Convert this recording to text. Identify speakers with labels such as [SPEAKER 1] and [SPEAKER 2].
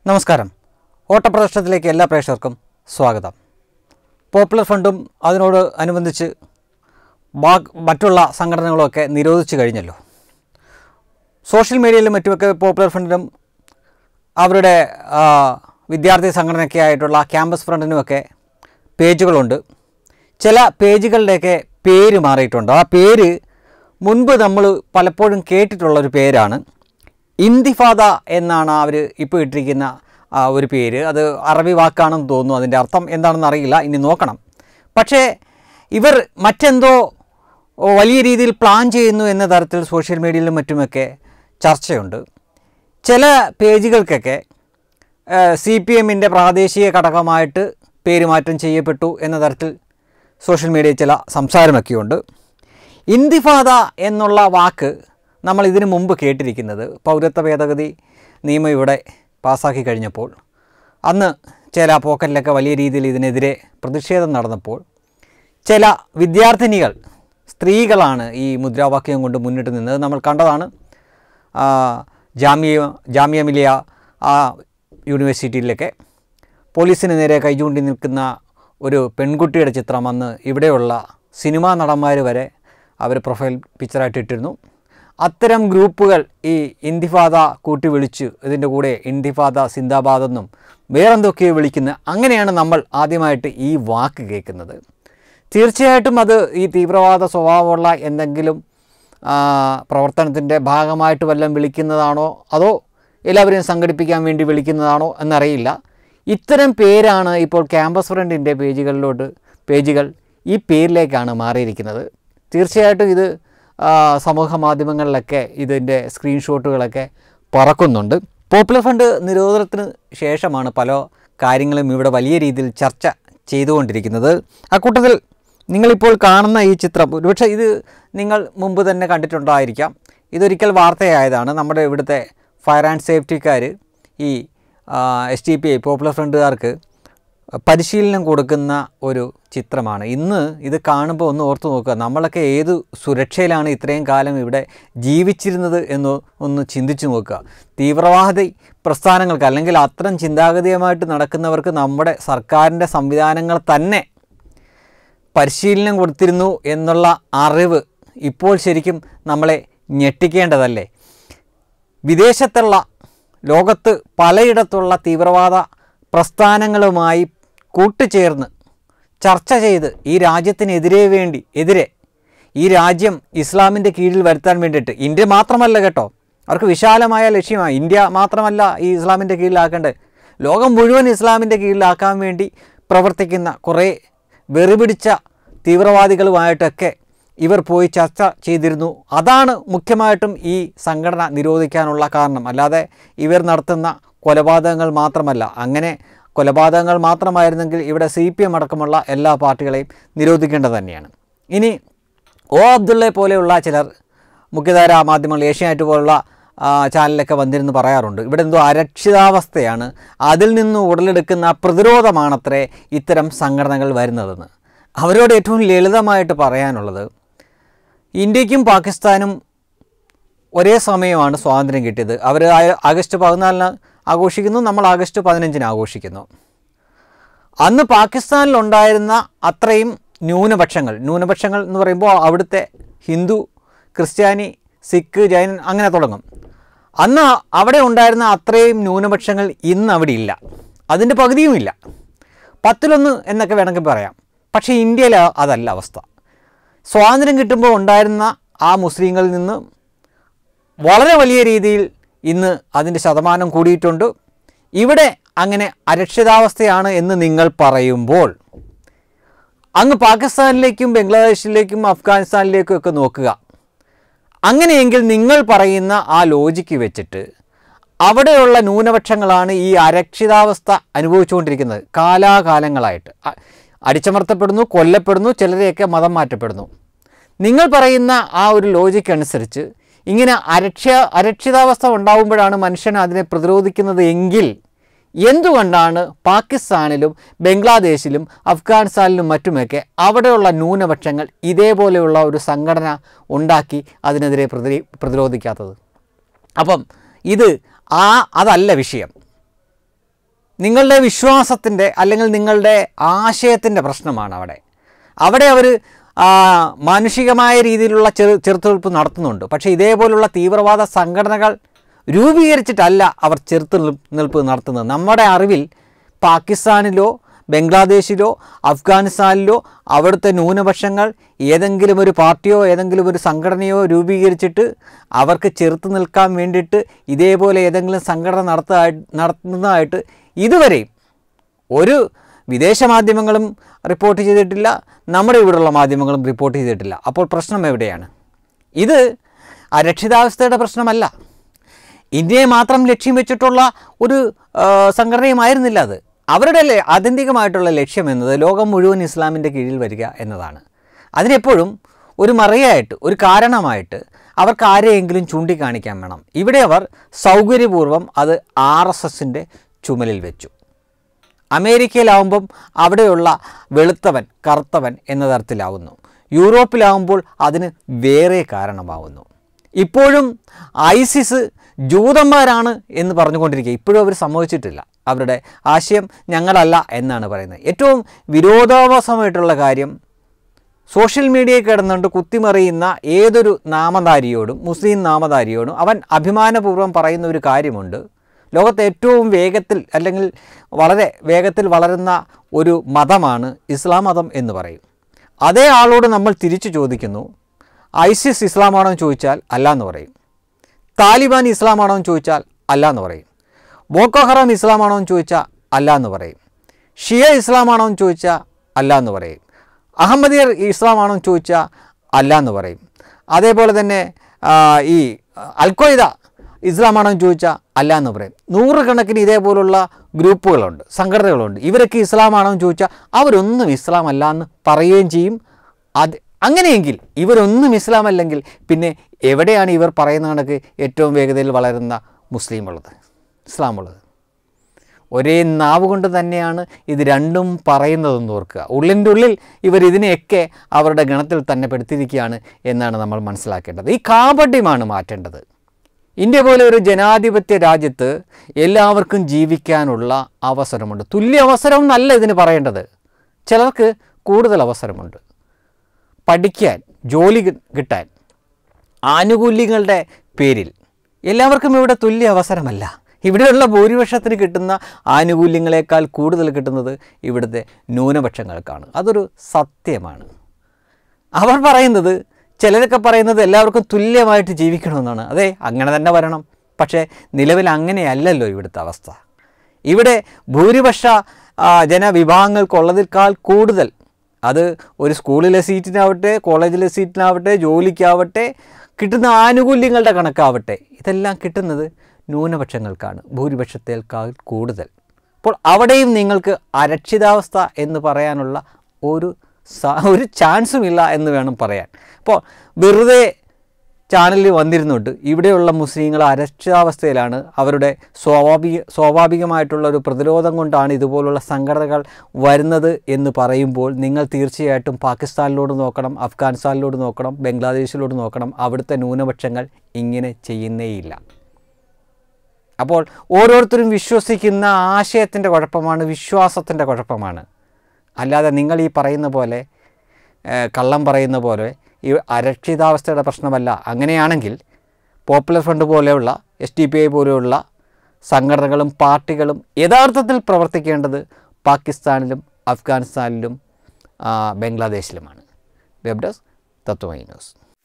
[SPEAKER 1] നമസ്കാരം ഓട്ടപ്രദർശനത്തിലേക്ക് എല്ലാ പ്രേക്ഷകർക്കും സ്വാഗതം പോപ്പുലർ ഫണ്ടും അതിനോട് അനുബന്ധിച്ച് ബാ മറ്റുള്ള സംഘടനകളുമൊക്കെ നിരോധിച്ചു കഴിഞ്ഞല്ലോ സോഷ്യൽ മീഡിയയിലും മറ്റുമൊക്കെ പോപ്പുലർ ഫ്രണ്ടിനും അവരുടെ ആ, വിദ്യാർത്ഥി സംഘടനയൊക്കെ ആയിട്ടുള്ള ക്യാമ്പസ് ഫ്രണ്ടിനുമൊക്കെ പേജുകളുണ്ട് ചില പേജുകളുടെയൊക്കെ പേര് മാറിയിട്ടുണ്ട് ആ പേര് മുൻപ് നമ്മൾ പലപ്പോഴും കേട്ടിട്ടുള്ള ഒരു പേരാണ് ഇന്തിഫാദ എന്നാണ് അവർ ഇപ്പോൾ ഇട്ടിരിക്കുന്ന ആ, ഒരു പേര് അത് അറബി വാക്കാണെന്ന് തോന്നുന്നു അതിൻ്റെ അർത്ഥം എന്താണെന്ന് അറിയില്ല ഇനി നോക്കണം പക്ഷേ ഇവർ മറ്റെന്തോ ഓ, വലിയ രീതിയിൽ പ്ലാൻ ചെയ്യുന്നു എന്ന തരത്തിൽ സോഷ്യൽ മീഡിയയിലും മറ്റുമൊക്കെ ചർച്ചയുണ്ട് ചില പേജുകൾക്കൊക്കെ സി പി എമ്മിൻ്റെ പ്രാദേശിക ഘടകമായിട്ട് പേരുമാറ്റം ചെയ്യപ്പെട്ടു എന്ന തരത്തിൽ സോഷ്യൽ മീഡിയയിൽ ചില സംസാരമൊക്കെയുണ്ട് ഇന്തിഫാദ എന്നുള്ള വാക്ക് നമ്മൾ ഇതിനു മുമ്പ് കേട്ടിരിക്കുന്നത് പൗരത്വ ഭേദഗതി നിയമം ഇവിടെ പാസ്സാക്കി കഴിഞ്ഞപ്പോൾ അന്ന് ചില പോക്കറ്റിലൊക്കെ വലിയ രീതിയിൽ ഇതിനെതിരെ പ്രതിഷേധം നടന്നപ്പോൾ ചില വിദ്യാർത്ഥിനികൾ സ്ത്രീകളാണ് ഈ മുദ്രാവാക്യം കൊണ്ട് മുന്നിട്ട് നിന്നത് നമ്മൾ കണ്ടതാണ് ആ, ജാമിയ ജാമിയ മിലിയ ആ യൂണിവേഴ്സിറ്റിയിലൊക്കെ പോലീസിന് നേരെ കൈചൂണ്ടി നിൽക്കുന്ന ഒരു പെൺകുട്ടിയുടെ ചിത്രം അന്ന് ഇവിടെയുള്ള സിനിമാ നടന്മാർ വരെ അവർ പ്രൊഫൈൽ പിക്ചറായിട്ട് ഇട്ടിരുന്നു അത്തരം ഗ്രൂപ്പുകൾ ഈ ഇന്തിഫാദ കൂട്ടി വിളിച്ച് ഇതിൻ്റെ കൂടെ ഇന്തിഫാദ സിന്ദാബാദ് എന്നും വേറെന്തൊക്കെയോ വിളിക്കുന്ന അങ്ങനെയാണ് നമ്മൾ ആദ്യമായിട്ട് ഈ വാക്ക് കേൾക്കുന്നത് തീർച്ചയായിട്ടും അത് ഈ തീവ്രവാദ സ്വഭാവമുള്ള എന്തെങ്കിലും പ്രവർത്തനത്തിൻ്റെ ഭാഗമായിട്ട് വല്ലതും വിളിക്കുന്നതാണോ അതോ എല്ലാവരെയും സംഘടിപ്പിക്കാൻ വേണ്ടി വിളിക്കുന്നതാണോ എന്നറിയില്ല ഇത്തരം പേരാണ് ഇപ്പോൾ ക്യാമ്പസ് ഫ്രണ്ടിൻ്റെ പേജുകളിലോട്ട് പേജുകൾ ഈ പേരിലേക്കാണ് മാറിയിരിക്കുന്നത് തീർച്ചയായിട്ടും ഇത് ആ, സമൂഹ മാധ്യമങ്ങളിലൊക്കെ ഇതിൻ്റെ സ്ക്രീൻഷോട്ടുകളൊക്കെ പറക്കുന്നുണ്ട് പോപ്പുലർ ഫണ്ട് നിരോധനത്തിന് ശേഷമാണ് പല കാര്യങ്ങളും ഇവിടെ വലിയ രീതിയിൽ ചർച്ച ചെയ്തുകൊണ്ടിരിക്കുന്നത് അക്കൂട്ടത്തിൽ നിങ്ങളിപ്പോൾ കാണുന്ന ഈ ചിത്രം ഒരുപക്ഷെ ഇത് നിങ്ങൾ മുമ്പ് തന്നെ കണ്ടിട്ടുണ്ടായിരിക്കാം ഇതൊരിക്കൽ വാർത്തയായതാണ് നമ്മുടെ ഇവിടുത്തെ ഫയർ ആൻഡ് സേഫ്റ്റിക്കാർ ഈ S T P I popular ഫ്രണ്ടുകാർക്ക് പരിശീലനം കൊടുക്കുന്ന ഒരു ചിത്രമാണ് ഇന്ന് ഇത് കാണുമ്പോൾ ഒന്ന് ഓർത്ത് നോക്കുക നമ്മളൊക്കെ ഏത് സുരക്ഷയിലാണ് ഇത്രയും കാലം ഇവിടെ ജീവിച്ചിരുന്നത് എന്ന് ഒന്ന് ചിന്തിച്ചു നോക്കുക തീവ്രവാദി പ്രസ്ഥാനങ്ങൾക്ക് അല്ലെങ്കിൽ അത്തരം ചിന്താഗതിയുമായിട്ട് നടക്കുന്നവർക്ക് നമ്മുടെ സർക്കാരിൻ്റെ സംവിധാനങ്ങൾ തന്നെ പരിശീലനം കൊടുത്തിരുന്നു എന്നുള്ള അറിവ് ഇപ്പോൾ ശരിക്കും നമ്മളെ ഞെട്ടിക്കേണ്ടതല്ലേ വിദേശത്തുള്ള ലോകത്ത് പലയിടത്തുള്ള തീവ്രവാദ പ്രസ്ഥാനങ്ങളുമായി കൂട്ടുചേർന്ന് ചർച്ച ചെയ്ത് ഈ രാജ്യത്തിനെതിരെ വേണ്ടി എതിരെ ഈ രാജ്യം ഇസ്ലാമിൻ്റെ കീഴിൽ വരുത്താൻ വേണ്ടിയിട്ട് ഇന്ത്യ മാത്രമല്ല കേട്ടോ അവർക്ക് വിശാലമായ ലക്ഷ്യമാണ് ഇന്ത്യ മാത്രമല്ല ഈ ഇസ്ലാമിൻ്റെ കീഴിലാക്കേണ്ടത് ലോകം മുഴുവൻ ഇസ്ലാമിൻ്റെ കീഴിലാക്കാൻ വേണ്ടി പ്രവർത്തിക്കുന്ന കുറേ വെറുപിടിച്ച തീവ്രവാദികളുമായിട്ടൊക്കെ ഇവർ പോയി ചർച്ച ചെയ്തിരുന്നു അതാണ് മുഖ്യമായിട്ടും ഈ സംഘടന നിരോധിക്കാനുള്ള കാരണം അല്ലാതെ ഇവർ നടത്തുന്ന കൊലപാതകങ്ങൾ മാത്രമല്ല അങ്ങനെ കൊലപാതകങ്ങൾ മാത്രമായിരുന്നെങ്കിൽ ഇവിടെ സി പി എം അടക്കമുള്ള എല്ലാ പാർട്ടികളെയും നിരോധിക്കേണ്ടത് തന്നെയാണ് ഇനി ഒ അബ്ദുള്ളയെ പോലെയുള്ള ചിലർ മുഖ്യധാര മാധ്യമങ്ങൾ ഏഷ്യാനെറ്റ് പോലുള്ള ആ, ചാനലിലൊക്കെ വന്നിരുന്ന് പറയാറുണ്ട് ഇവിടെ എന്തോ അരക്ഷിതാവസ്ഥയാണ് അതിൽ നിന്ന് ഉടലെടുക്കുന്ന പ്രതിരോധമാണത്രേ ഇത്തരം സംഘടനകൾ വരുന്നതെന്ന് അവരോട് ഏറ്റവും ലളിതമായിട്ട് പറയാനുള്ളത് ഇന്ത്യക്കും പാകിസ്ഥാനും ഒരേ സമയമാണ് സ്വാതന്ത്ര്യം കിട്ടിയത് അവർ ആഗസ്റ്റ് പതിനാലിന് ആഘോഷിക്കുന്നു നമ്മൾ ആഗസ്റ്റ് പതിനഞ്ചിന് ആഘോഷിക്കുന്നു അന്ന് പാകിസ്ഥാനിലുണ്ടായിരുന്ന അത്രയും ന്യൂനപക്ഷങ്ങൾ ന്യൂനപക്ഷങ്ങൾ എന്ന് പറയുമ്പോൾ അവിടുത്തെ ഹിന്ദു ക്രിസ്ത്യാനി സിഖ് ജൈനൻ അങ്ങനെ തുടങ്ങും അന്ന് അവിടെ ഉണ്ടായിരുന്ന അത്രയും ന്യൂനപക്ഷങ്ങൾ ഇന്ന് അവിടെ ഇല്ല അതിൻ്റെ പകുതിയുമില്ല പത്തിലൊന്ന് എന്നൊക്കെ വേണമെങ്കിൽ പറയാം പക്ഷേ ഇന്ത്യയിൽ അതല്ല അവസ്ഥ സ്വാതന്ത്ര്യം കിട്ടുമ്പോൾ ഉണ്ടായിരുന്ന ആ മുസ്ലിങ്ങളിൽ നിന്ന് വളരെ വലിയ രീതിയിൽ ഇന്ന് അതിൻ്റെ ശതമാനം കൂടിയിട്ടുണ്ട് ഇവിടെ അങ്ങനെ അരക്ഷിതാവസ്ഥയാണ് എന്ന് നിങ്ങൾ പറയുമ്പോൾ അങ്ങ് പാകിസ്ഥാനിലേക്കും ബംഗ്ലാദേശിലേക്കും അഫ്ഗാനിസ്ഥാനിലേക്കും ഒക്കെ നോക്കുക അങ്ങനെയെങ്കിൽ നിങ്ങൾ പറയുന്ന ആ ലോജിക്ക് വെച്ചിട്ട് അവിടെയുള്ള ന്യൂനപക്ഷങ്ങളാണ് ഈ അരക്ഷിതാവസ്ഥ അനുഭവിച്ചുകൊണ്ടിരിക്കുന്നത് കാലാകാലങ്ങളായിട്ട് അ- അടിച്ചമർത്തപ്പെടുന്നു കൊല്ലപ്പെടുന്നു ചിലരെയൊക്കെ മതം മാറ്റപ്പെടുന്നു നിങ്ങൾ പറയുന്ന ആ ഒരു ലോജിക്ക് അനുസരിച്ച് ഇങ്ങനെ അരക്ഷ അരക്ഷിതാവസ്ഥ ഉണ്ടാകുമ്പോഴാണ് മനുഷ്യൻ അതിനെ പ്രതിരോധിക്കുന്നത് എങ്കിൽ എന്തുകൊണ്ടാണ് പാകിസ്ഥാനിലും ബംഗ്ലാദേശിലും അഫ്ഗാനിസ്ഥാനിലും മറ്റുമൊക്കെ അവിടെയുള്ള ന്യൂനപക്ഷങ്ങൾ ഇതേപോലെയുള്ള ഒരു സംഘടന ഉണ്ടാക്കി അതിനെതിരെ പ്രതി പ്രതിരോധിക്കാത്തത് അപ്പം ഇത് ആ അതല്ല വിഷയം നിങ്ങളുടെ വിശ്വാസത്തിൻ്റെ അല്ലെങ്കിൽ നിങ്ങളുടെ ആശയത്തിൻ്റെ പ്രശ്നമാണ് അവിടെ അവിടെ അവർ മാനുഷികമായ രീതിയിലുള്ള ചെറു ചെറുത്തുനിൽപ്പ് നടത്തുന്നുണ്ട് പക്ഷേ ഇതേപോലുള്ള തീവ്രവാദ സംഘടനകൾ രൂപീകരിച്ചിട്ടല്ല അവർ ചെറുത്തു നിൽപ്പ് നടത്തുന്നത് നമ്മുടെ അറിവിൽ പാകിസ്ഥാനിലോ ബംഗ്ലാദേശിലോ അഫ്ഗാനിസ്ഥാനിലോ അവിടുത്തെ ന്യൂനപക്ഷങ്ങൾ ഏതെങ്കിലും ഒരു പാർട്ടിയോ ഏതെങ്കിലും ഒരു സംഘടനയോ രൂപീകരിച്ചിട്ട് അവർക്ക് ചെറുത്ത് നിൽക്കാൻ വേണ്ടിയിട്ട് ഇതേപോലെ ഏതെങ്കിലും സംഘടന നടത്താ നടത്തുന്നതായിട്ട് ഇതുവരെയും ഒരു വിദേശ മാധ്യമങ്ങളും റിപ്പോർട്ട് ചെയ്തിട്ടില്ല നമ്മുടെ ഇവിടെയുള്ള മാധ്യമങ്ങളും റിപ്പോർട്ട് ചെയ്തിട്ടില്ല അപ്പോൾ പ്രശ്നം എവിടെയാണ് ഇത് അരക്ഷിതാവസ്ഥയുടെ പ്രശ്നമല്ല ഇന്ത്യയെ മാത്രം ലക്ഷ്യം വെച്ചിട്ടുള്ള ഒരു ആ, സംഘടനയുമായിരുന്നില്ല അത് അവരുടെ ലെ- ആത്യന്തികമായിട്ടുള്ള ലക്ഷ്യം എന്നത് ലോകം മുഴുവൻ ഇസ്ലാമിൻ്റെ കീഴിൽ വരിക എന്നതാണ് അതിനെപ്പോഴും ഒരു മറയായിട്ട് ഒരു കാരണമായിട്ട് അവർക്ക് ആരെയെങ്കിലും ചൂണ്ടിക്കാണിക്കാൻ വേണം ഇവിടെ അവർ സൗകര്യപൂർവ്വം അത് ആർ എസ് എസിൻ്റെ ചുമലിൽ വെച്ചു അമേരിക്കയിലാവുമ്പം അവിടെയുള്ള വെളുത്തവൻ കറുത്തവൻ എന്ന തരത്തിലാവുന്നു യൂറോപ്പിലാവുമ്പോൾ അതിന് വേറെ കാരണമാവുന്നു ഇപ്പോഴും ഐസിസ് ജൂതന്മാരാണ് എന്ന് പറഞ്ഞുകൊണ്ടിരിക്കുക ഇപ്പോഴും അവർ സമ്മതിച്ചിട്ടില്ല അവരുടെ ആശയം ഞങ്ങളല്ല എന്നാണ് പറയുന്നത് ഏറ്റവും വിരോധാഭാസമായിട്ടുള്ള കാര്യം സോഷ്യൽ മീഡിയയിൽ കിടന്നുകൊണ്ട് കുത്തിമറിയുന്ന ഏതൊരു നാമധാരിയോടും മുസ്ലിം നാമധാരിയോടും അവൻ അഭിമാനപൂർവ്വം പറയുന്ന ഒരു കാര്യമുണ്ട് ലോകത്തെ ഏറ്റവും വേഗത്തിൽ അല്ലെങ്കിൽ വളരെ വേഗത്തിൽ വളരുന്ന ഒരു മതമാണ് ഇസ്ലാം മതം എന്ന് പറയും അതേ ആളോട് നമ്മൾ തിരിച്ചു ചോദിക്കുന്നു ഐസിസ് ഇസ്ലാമാണോ എന്ന് ചോദിച്ചാൽ അല്ല എന്ന് പറയും താലിബാൻ ഇസ്ലാമാണോ എന്ന് ചോദിച്ചാൽ അല്ല എന്ന് പറയും ബോക്കോ ഹറാം ഇസ്ലാമാണോ എന്ന് ചോദിച്ചാൽ അല്ല എന്ന് പറയും ഷിയ ഇസ്ലാമാണോ എന്ന് ചോദിച്ചാൽ അല്ല എന്ന് പറയും അഹമ്മദിയർ ഇസ്ലാമാണോ എന്ന് ചോദിച്ചാൽ അല്ല എന്ന് പറയും അതേപോലെ തന്നെ ആ, ഈ അൽഖ്വയ്ദ ഇസ്ലാമാണോ എന്ന് ചോദിച്ചാൽ അല്ല എന്ന് പറയും നൂറുകണക്കിന് ഇതേപോലുള്ള ഗ്രൂപ്പുകളുണ്ട് സംഘടനകളുണ്ട് ഇവരൊക്കെ ഇസ്ലാമാണോ എന്ന് ചോദിച്ചാൽ അവരൊന്നും ഇസ്ലാം അല്ല എന്ന് പറയുകയും ചെയ്യും അത് അങ്ങനെയെങ്കിൽ ഇവരൊന്നും ഇസ്ലാം അല്ലെങ്കിൽ പിന്നെ എവിടെയാണ് ഇവർ പറയുന്ന കണക്ക് ഏറ്റവും വേഗതയിൽ വളരുന്ന മുസ്ലിം ഉള്ളത് ഇസ്ലാം ഉള്ളത് ഒരേ നാവ് കൊണ്ട് തന്നെയാണ് ഇത് രണ്ടും പറയുന്നതെന്ന് ഓർക്കുക ഉള്ളിൻ്റെ ഉള്ളിൽ ഇവർ ഇതിനെയൊക്കെ അവരുടെ ഗണത്തിൽ തന്നെ പെടുത്തിയിരിക്കുകയാണ് എന്നാണ് നമ്മൾ മനസ്സിലാക്കേണ്ടത് ഈ കാപട്യമാണ് മാറ്റേണ്ടത് ഇന്ത്യ പോലെ ഒരു ജനാധിപത്യ രാജ്യത്ത് എല്ലാവർക്കും ജീവിക്കാനുള്ള അവസരമുണ്ട് തുല്യ അവസരം എന്നല്ല ഇതിന് പറയേണ്ടത് ചിലർക്ക് കൂടുതൽ അവസരമുണ്ട് പഠിക്കാൻ ജോലി കി- കിട്ടാൻ ആനുകൂല്യങ്ങളുടെ പേരിൽ എല്ലാവർക്കും ഇവിടെ തുല്യ അവസരമല്ല ഇവിടെയുള്ള ഭൂരിപക്ഷത്തിന് കിട്ടുന്ന ആനുകൂല്യങ്ങളെക്കാൾ കൂടുതൽ കിട്ടുന്നത് ഇവിടുത്തെ ന്യൂനപക്ഷങ്ങൾക്കാണ് അതൊരു സത്യമാണ് അവർ പറയുന്നത് ചിലരൊക്കെ പറയുന്നത് എല്ലാവർക്കും തുല്യമായിട്ട് ജീവിക്കണമെന്നാണ് അതെ അങ്ങനെ തന്നെ വരണം പക്ഷേ നിലവിൽ അങ്ങനെയല്ലല്ലോ ഇവിടുത്തെ അവസ്ഥ ഇവിടെ ഭൂരിപക്ഷ ആ, ജനവിഭാഗങ്ങൾക്കുള്ളതിനേക്കാൾ കൂടുതൽ അത് ഒരു സ്കൂളിലെ സീറ്റിനാവട്ടെ കോളേജിലെ സീറ്റിനാവട്ടെ ജോലിക്കാവട്ടെ കിട്ടുന്ന ആനുകൂല്യങ്ങളുടെ കണക്കാവട്ടെ ഇതെല്ലാം കിട്ടുന്നത് ന്യൂനപക്ഷങ്ങൾക്കാണ് ഭൂരിപക്ഷത്തേക്കാൾ കൂടുതൽ അപ്പോൾ അവിടെയും നിങ്ങൾക്ക് അരക്ഷിതാവസ്ഥ എന്ന് പറയാനുള്ള ഒരു സ- ഒരു ചാൻസും ഇല്ല എന്ന് വേണം പറയാൻ അപ്പോൾ വെറുതെ ചാനലിൽ വന്നിരുന്നുണ്ട് ഇവിടെയുള്ള മുസ്ലിങ്ങൾ അരക്ഷിതാവസ്ഥയിലാണ് അവരുടെ സ്വാഭാവിക സ്വാഭാവികമായിട്ടുള്ള ഒരു പ്രതിരോധം കൊണ്ടാണ് ഇതുപോലുള്ള സംഘടനകൾ വരുന്നത് എന്ന് പറയുമ്പോൾ നിങ്ങൾ തീർച്ചയായിട്ടും പാകിസ്ഥാനിലോട്ട് നോക്കണം അഫ്ഗാനിസ്ഥാനിലോട്ട് നോക്കണം ബംഗ്ലാദേശിലോട്ട് നോക്കണം അവിടുത്തെ ന്യൂനപക്ഷങ്ങൾ ഇങ്ങനെ ചെയ്യുന്നേയില്ല അപ്പോൾ ഓരോരുത്തരും വിശ്വസിക്കുന്ന ആശയത്തിൻ്റെ കുഴപ്പമാണ് വിശ്വാസത്തിൻ്റെ കുഴപ്പമാണ് അല്ലാതെ നിങ്ങൾ ഈ പറയുന്ന പോലെ ഏഹ്, കള്ളം പറയുന്ന പോലെ ഈ അരക്ഷിതാവസ്ഥയുടെ പ്രശ്നമല്ല അങ്ങനെയാണെങ്കിൽ പോപ്പുലർ ഫ്രണ്ട് പോലെയുള്ള എസ് ഡി പി ഐ പോലെയുള്ള സംഘടനകളും പാർട്ടികളും യഥാർത്ഥത്തിൽ പ്രവർത്തിക്കേണ്ടത് പാകിസ്ഥാനിലും അഫ്ഗാനിസ്ഥാനിലും ആ, ബംഗ്ലാദേശിലുമാണ് വെബ് ഡെസ്ക് തത്വമൈ ന്യൂസ്